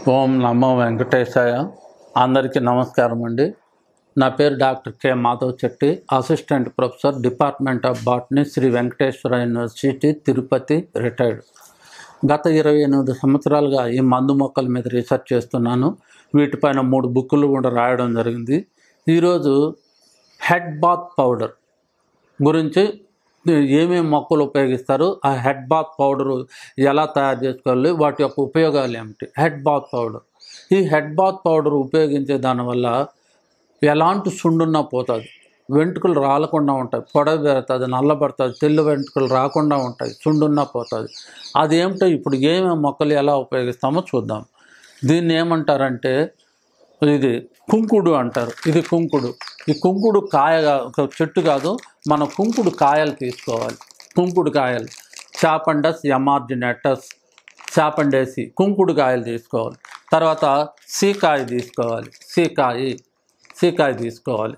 ఓం నమో వెంకటేశాయ అందరికీ నమస్కారం అండి నా పేరు doctor K Madhav Chetty assistant professor department of botany Sri Venkateswara university Tirupati retired గత ఇరవై ఎనిమిది సంవత్సరాలుగా ఈ మందు మొక్కల మీద రీసెర్చ్ చేస్తున్నాను వీటిపైన మూడు బుక్కులు కూడా రాయడం జరిగింది ఈరోజు హెడ్ బాత్ పౌడర్ గురించి ఏమేమి మొక్కలు ఉపయోగిస్తారు ఆ హెడ్ బాత్ పౌడర్ ఎలా తయారు చేసుకోవాలి వాటి యొక్క ఉపయోగాలు ఏమిటి హెడ్ బాత్ పౌడర్ ఈ హెడ్ బాత్ పౌడర్ ఉపయోగించే దానివల్ల ఎలాంటి సుండున్నా పోతుంది వెంట్రుకలు రాలకుండా ఉంటాయి పొడవ పెడుతుంది నల్లబడుతుంది తెల్ల వెంట్రుకలు రాకుండా ఉంటాయి సుండున్నా పోతుంది అదేమిటో ఇప్పుడు ఏమేమి మొక్కలు ఎలా ఉపయోగిస్తామో చూద్దాం దీన్ని ఏమంటారంటే ఇది కుంకుడు అంటారు ఇది కుంకుడు ఈ కుంకుడు కాయ కా- ఒక చెట్టు కాదు మన కుంకుడు కాయలు తీసుకోవాలి కుంకుడు కాయలు చాపండస్ ఎమార్జినెటస్ చాపండేసి కుంకుడు కాయలు తీసుకోవాలి తర్వాత సీకాయ తీసుకోవాలి సీకాయ సీకాయ తీసుకోవాలి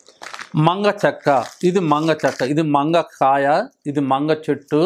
మంగ చెక్క ఇది మంగ చెక్క ఇది మంగ కాయ ఇది మంగ చెట్టు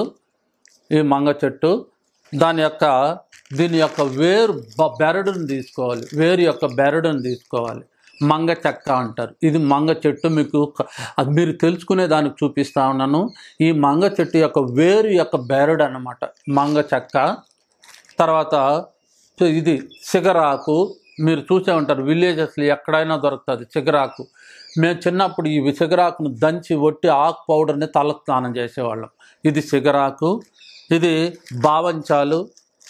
ఈ మంగ చెట్టు దాని యొక్క దీని యొక్క వేరు బ- బెరడును తీసుకోవాలి వేరు యొక్క బెరడును తీసుకోవాలి మంగ చెక్క అంటారు ఇది మంగ చెట్టు మీకు క- అది మీరు తెలుసుకునే దానికి చూపిస్తా ఉన్నాను ఈ మంగ చెట్టు యొక్క వేరు యొక్క బెరడు అన్నమాట మంగ చెక్క తర్వాత సో ఇది సిగరాకు మీరు చూసే ఉంటారు విలేజెస్లో ఎక్కడైనా దొరుకుతుంది సిగరాకు మేము చిన్నప్పుడు ఈ సిగరాకును దంచి ఒట్టి ఆకు పౌడర్ని తలకు స్నానం చేసేవాళ్ళం ఇది సిగరాకు ఇది బావంచాలు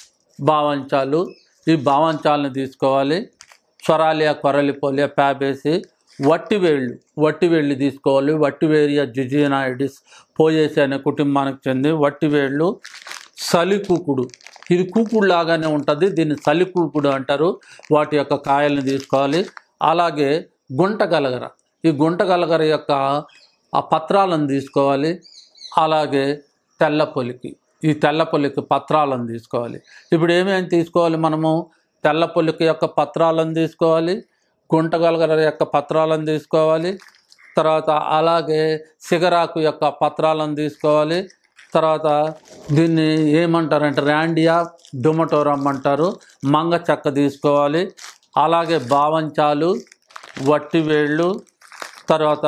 బావంచాలు ఈ బావంచాలను తీసుకోవాలి స్వరాలియా కొరలిపోలియా ప్యాబేసి వట్టివేళ్ళు వట్టివేళ్ళు తీసుకోవాలి వట్టివేరియా జిజినాయిడిస్ పోయేసి అనే కుటుంబానికి చెంది వట్టివేళ్ళు సలికూకుడు ఇది కూకుడు లాగానే ఉంటుంది దీన్ని సలికూకుడు అంటారు వాటి యొక్క కాయల్ని తీసుకోవాలి అలాగే గుంట గలగర ఈ గుంట గలగర యొక్క ఆ పత్రాలను తీసుకోవాలి అలాగే తెల్ల పొలికి ఈ తెల్ల పొలికి పత్రాలను తీసుకోవాలి ఇప్పుడు ఏమేమి తీసుకోవాలి మనము తెల్ల పొలికి యొక్క పత్రాలను తీసుకోవాలి గుంటగలగర యొక్క పత్రాలను తీసుకోవాలి తర్వాత అలాగే సిగరాకు యొక్క పత్రాలను తీసుకోవాలి తర్వాత దీన్ని ఏమంటారంటే ర్యాండియా డుమటోరమ్ అంటారు మంగ చెక్క తీసుకోవాలి అలాగే బావంచాలు వట్టివేళ్ళు తర్వాత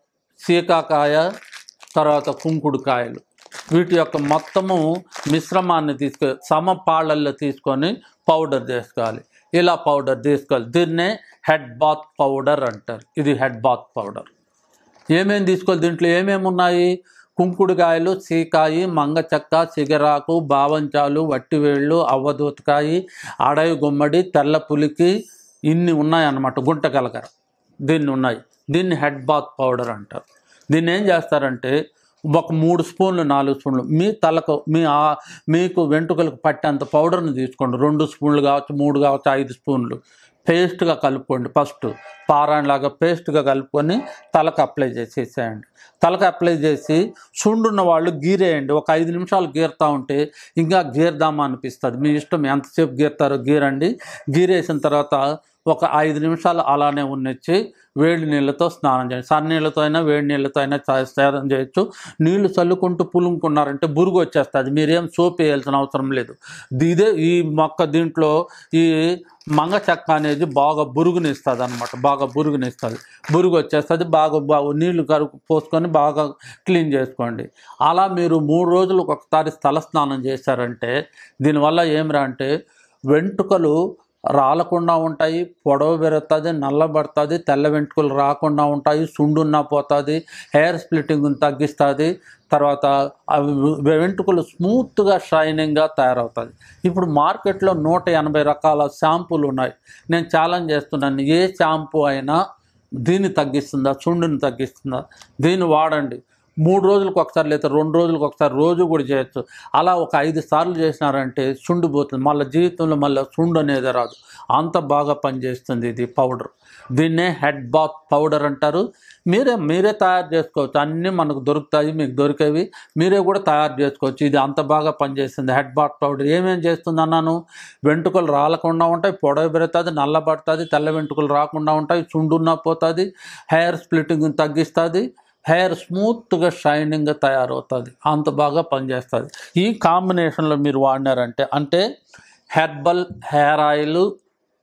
సీకాకాయ తర్వాత కుంకుడు కాయలు వీటి యొక్క మొత్తము మిశ్రమాన్ని తీసుకు సమపాళ్ళల్లో తీసుకొని పౌడర్ చేసుకోవాలి ఇలా పౌడర్ తీసుకోవాలి దీన్నే హెడ్ బాత్ పౌడర్ అంటారు ఇది హెడ్ బాత్ పౌడర్ ఏమేమి తీసుకోవాలి దీంట్లో ఏమేమి ఉన్నాయి కుంకుడుకాయలు సీకాయి మంగ చెక్క సిగరాకు బావంచాలు వట్టివేళ్ళు అవ్వదూతకాయి అడవి గుమ్మడి తెల్ల పులికి ఇన్ని ఉన్నాయన్నమాట గుంట కలకర దీన్ని ఉన్నాయి దీన్ని హెడ్ బాత్ పౌడర్ అంటారు దీన్ని ఏం చేస్తారంటే ఒక మూడు స్పూన్లు నాలుగు స్పూన్లు మీ తలకు మీ ఆ- మీకు వెంట్రుకలకు పట్టేంత పౌడర్ని తీసుకోండి రెండు స్పూన్లు కావచ్చు మూడు కావచ్చు ఐదు స్పూన్లు పేస్ట్గా కలుపుకోండి ఫస్ట్ పారాయణలాగా పేస్ట్గా కలుపుకొని తలకు అప్లై చేసేసేయండి తలకు అప్లై చేసి సుండున్న వాళ్ళు గీరేయండి ఒక ఐదు నిమిషాలు గీరుతా ఉంటే ఇంకా గీర్దామా అనిపిస్తుంది మీ ఇష్టం ఎంతసేపు గీరుతారో గీరండి గీరేసిన తర్వాత ఒక ఐదు నిమిషాలు అలానే ఉన్నచ్చి వేడి నీళ్ళతో స్నానం చేయండి సన్న నీళ్ళతో అయినా వేడి నీళ్ళతో అయినా చా- స్నానం చేయొచ్చు నీళ్లు చల్లుకుంటూ పులుముకున్నారంటే బురుగు వచ్చేస్తుంది మీరేం సోప్ వేయాల్సిన అవసరం లేదు ఇదే ఈ మొక్క దీంట్లో ఈ మంగ చెక్క అనేది బాగా బురుగునిస్తుంది అనమాట బాగా బురుగునిస్తుంది బురుగు వచ్చేస్తుంది బాగా బాగా నీళ్లు కరుకు పోసుకొని బాగా క్లీన్ చేసుకోండి అలా మీరు మూడు రోజులకు ఒకసారి స్థల స్నానం చేశారంటే దీనివల్ల ఏమిరా అంటే వెంట్రుకలు రాలకుండా ఉంటాయి పొడవు పెరుగుతుంది నల్లబడుతుంది తెల్ల వెంట్రుకలు రాకుండా ఉంటాయి సుండున్నా పోతుంది హెయిర్ స్ప్లిట్టింగ్ తగ్గిస్తుంది తర్వాత అవి వెంట్రుకలు స్మూత్గా షైనింగ్గా తయారవుతుంది ఇప్పుడు మార్కెట్లో నూట ఎనభై రకాల షాంపూలు ఉన్నాయి నేను ఛాలెంజ్ చేస్తున్నాను ఏ షాంపూ అయినా దీన్ని తగ్గిస్తుందా చుండుని తగ్గిస్తుందా దీన్ని వాడండి మూడు రోజులకు ఒకసారి లేదా రెండు రోజులకు ఒకసారి రోజు కూడా చేయొచ్చు అలా ఒక ఐదు సార్లు చేసినారంటే సుండు పోతుంది మళ్ళీ జీవితంలో మళ్ళీ సుండు అనేది రాదు అంత బాగా పనిచేస్తుంది ఇది పౌడర్ దీన్నే హెడ్ బాత్ పౌడర్ అంటారు మీరే మీరే తయారు చేసుకోవచ్చు అన్నీ మనకు దొరుకుతాయి మీకు దొరికేవి మీరే కూడా తయారు చేసుకోవచ్చు ఇది అంత బాగా పనిచేస్తుంది హెడ్ బాత్ పౌడర్ ఏమేం చేస్తుంది అన్నాను వెంట్రుకలు రాలకుండా ఉంటాయి పొడవు పెరుగుతుంది నల్లబడుతుంది తెల్ల వెంట్రుకలు రాకుండా ఉంటాయి చుండున్నా పోతుంది హెయిర్ స్ప్లిట్టింగ్ తగ్గిస్తుంది హెయిర్ స్మూత్గా షైనింగ్గా తయారవుతుంది అంత బాగా పనిచేస్తుంది ఈ కాంబినేషన్లో మీరు వాడినారంటే అంటే herbal hair oil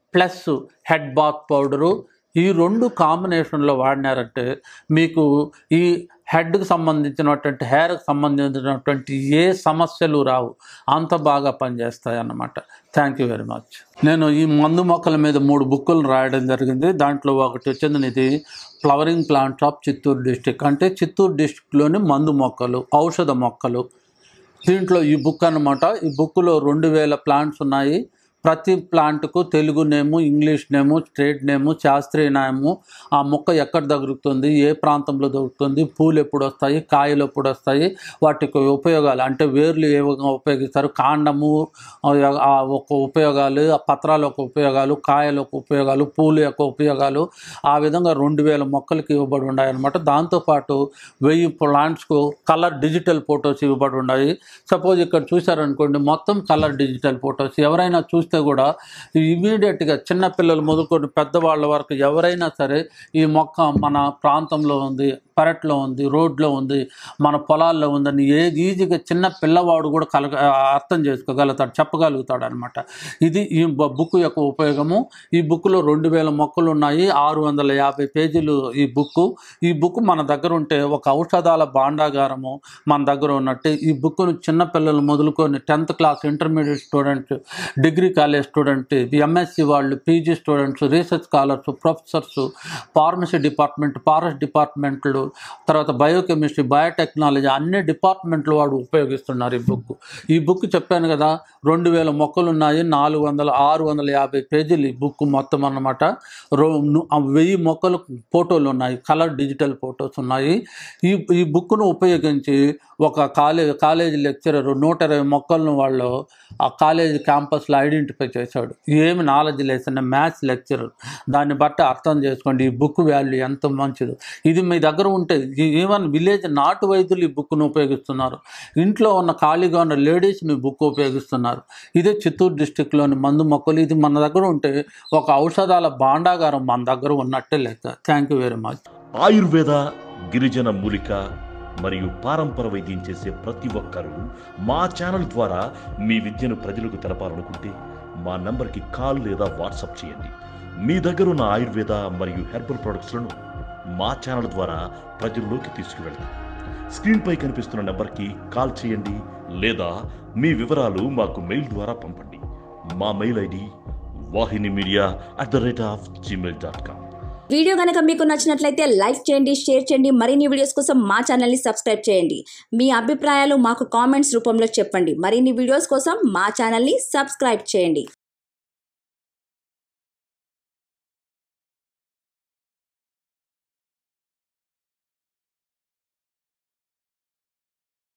plus head bath powder ఈ రెండు కాంబినేషన్లో వాడినారంటే మీకు ఈ హెడ్కి సంబంధించినటువంటి హెయిర్కి సంబంధించినటువంటి ఏ సమస్యలు రావు అంత బాగా పనిచేస్తాయి అన్నమాట థ్యాంక్ యూ వెరీ మచ్ నేను ఈ మందు మొక్కల మీద మూడు బుక్కులు రాయడం జరిగింది దాంట్లో ఒకటి వచ్చింది ఇది flowering plants of Chittoor district అంటే చిత్తూరు డిస్టిక్లోని మందు మొక్కలు ఔషధ మొక్కలు దీంట్లో ఈ బుక్ అన్నమాట ఈ బుక్లో రెండు వేల ప్లాంట్స్ ఉన్నాయి ప్రతి ప్లాంట్కు తెలుగు నేము ఇంగ్లీష్ నేము స్ట్రేట్ నేము శాస్త్రీయ నేము ఆ మొక్క ఎక్కడ దొరుకుతుంది ఏ ప్రాంతంలో దొరుకుతుంది పూలు ఎప్పుడు వస్తాయి కాయలు ఎప్పుడు వస్తాయి వాటికి ఉపయోగాలు అంటే వేర్లు ఏ విధంగా ఉపయోగిస్తారు కాండము ఆ ఆ ఒక ఉపయోగాలు ఆ పత్రాల యొక్క ఉపయోగాలు కాయల యొక్క ఉపయోగాలు పూలు యొక్క ఉపయోగాలు ఆ విధంగా రెండు వేల మొక్కలకి ఇవ్వబడి ఉన్నాయి అనమాట దాంతోపాటు వెయ్యి ప్లాంట్స్కు కలర్ డిజిటల్ ఫొటోస్ ఇవ్వబడి ఉన్నాయి సపోజ్ ఇక్కడ చూశారనుకోండి మొత్తం కలర్ డిజిటల్ ఫొటోస్ ఎవరైనా చూస్తే కూడా ఇమీడియట్గా చిన్నపిల్లలు మొదలుకొని పెద్దవాళ్ళ వరకు ఎవరైనా సరే ఈ మొక్క మన ప్రాంతంలో ఉంది పెరట్లో ఉంది రోడ్లో ఉంది మన పొలాల్లో ఉందని ఏ ఈజీగా చిన్న పిల్లవాడు కూడా కలగ అర్థం చేసుకోగలుగుతాడు చెప్పగలుగుతాడు అనమాట ఇది ఈ బ- బుక్ యొక్క ఉపయోగము ఈ బుక్లో రెండు వేల మొక్కలు ఉన్నాయి ఆరు వందల యాభై పేజీలు ఈ బుక్ ఈ బుక్ మన దగ్గర ఉంటే ఒక ఔషధాల భాండాగారము మన దగ్గర ఉన్నట్టు ఈ బుక్ను చిన్నపిల్లలు మొదలుకొని tenth class intermediate students degree college student MSc వాళ్ళు PG students research scholars professors pharmacy department forest డిపార్ట్మెంట్లు తర్వాత బయోకెమిస్ట్రీ బయోటెక్నాలజీ అన్ని డిపార్ట్మెంట్లు వాడు ఉపయోగిస్తున్నారు ఈ బుక్ ఈ బుక్ చెప్పాను కదా రెండు వేల మొక్కలు ఉన్నాయి నాలుగు వందల ఆరు వందల యాభై పేజీలు ఈ బుక్ మొత్తం అన్నమాట రో ను- ఆ వెయ్యి మొక్కలు ఫోటోలు ఉన్నాయి కలర్ డిజిటల్ ఫొటోస్ ఉన్నాయి ఈ ఈ బుక్ను ఉపయోగించి ఒక కాలేజ్ కాలేజీ లెక్చరర్ నూట ఇరవై మొక్కలను వాళ్ళు ఆ కాలేజీ క్యాంపస్లో ఐడెంటిఫై చేశాడు ఏమి నాలెడ్జ్ లేసిన మ్యాథ్స్ లెక్చరర్ దాన్ని బట్టి అర్థం చేసుకోండి ఈ బుక్ వాల్యూ ఎంత మంచిదో ఇది మీ దగ్గర ఉంటే ఈ- ఈవెన్ విలేజ్ నాటు వైద్యులు ఈ బుక్ను ఉపయోగిస్తున్నారు ఇంట్లో ఉన్న ఖాళీగా ఉన్న లేడీస్ని బుక్ ఉపయోగిస్తున్నారు ఇదే చిత్తూరు డిస్టిక్లోని మందు మొక్కలు ఇది మన దగ్గర ఉంటే ఒక ఔషధాల భాండాగారం మన దగ్గర ఉన్నట్టే లెక్క థ్యాంక్ యూ వెరీ మచ్ ఆయుర్వేద గిరిజన మూలిక మరియు పారంపర వైద్యం చేసే ప్రతి ఒక్కరూ మా ఛానల్ ద్వారా మీ విద్యను ప్రజలకు తెలపాలనుకుంటే మా నంబర్కి కాల్ లేదా వాట్సాప్ చేయండి మీ దగ్గర ఉన్న ఆయుర్వేద మరియు హెర్బల్ ప్రొడక్ట్స్లను మా ఛానల్ ద్వారా ప్రజల్లోకి తీసుకువెళ్తాం స్క్రీన్పై కనిపిస్తున్న నెంబర్కి కాల్ చేయండి లేదా మీ వివరాలు మాకు మెయిల్ ద్వారా పంపండి మా mail ID Vahini media at the rate of Gmail dot com video కనుక మీకు నచ్చినట్లయితే లైక్ చేయండి షేర్ చేయండి మరిన్ని వీడియోస్ కోసం మా ఛానల్ని సబ్స్క్రైబ్ చేయండి మీ అభిప్రాయాలు మాకు కామెంట్స్ రూపంలో చెప్పండి మరిన్ని వీడియోస్ కోసం మా ఛానల్ని సబ్స్క్రైబ్ చేయండి